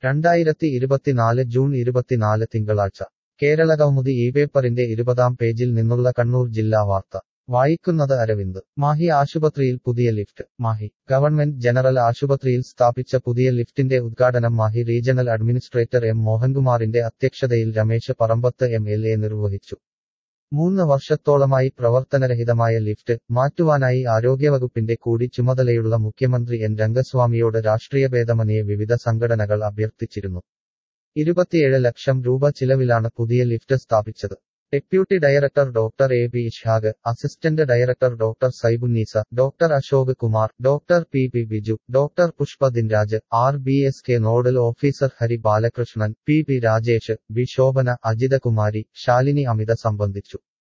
രണ്ടായിരത്തി ഇരുപത്തിനാല് ജൂൺ ഇരുപത്തിനാല് തിങ്കളാഴ്ച കേരളകൗമുദി ഈ പേപ്പറിന്റെ ഇരുപതാം പേജിൽ നിന്നുള്ള കണ്ണൂർ ജില്ലാ വാർത്ത വായിക്കുന്നത് അരവിന്ദ് മാഹി ആശുപത്രിയിൽ പുതിയ ലിഫ്റ്റ് മാഹി ഗവൺമെന്റ് ജനറൽ ആശുപത്രിയിൽ സ്ഥാപിച്ച പുതിയ ലിഫ്റ്റിന്റെ ഉദ്ഘാടനം മാഹി റീജണൽ അഡ്മിനിസ്ട്രേറ്റർ എം മോഹൻകുമാറിന്റെ അധ്യക്ഷതയിൽ Ramesh Parambath M L A നിർവഹിച്ചു മൂന്ന് വർഷത്തോളമായി പ്രവർത്തനരഹിതമായ ലിഫ്റ്റ് മാറ്റുവാനായി ആരോഗ്യവകുപ്പിന്റെ കൂടി ചുമതലയുള്ള മുഖ്യമന്ത്രി എൻ രംഗസ്വാമിയോട് രാഷ്ട്രീയഭേദമന്യേ വിവിധ സംഘടനകൾ അഭ്യർത്ഥിച്ചിരുന്നു ഇരുപത്തിയേഴ് ലക്ഷം രൂപ ചിലവിലാണ് പുതിയ ലിഫ്റ്റ് സ്ഥാപിച്ചത് deputy director doctor A B Ishaq assistant director doctor Saibunnisa doctor Ashok Kumar doctor P P Biju doctor Pushpa Dinraj R B S K nodal officer Hari Balakrishnan P P Rajesh B Shobhana Ajithakumari Shalini Amitha സംബന്ധിച്ചു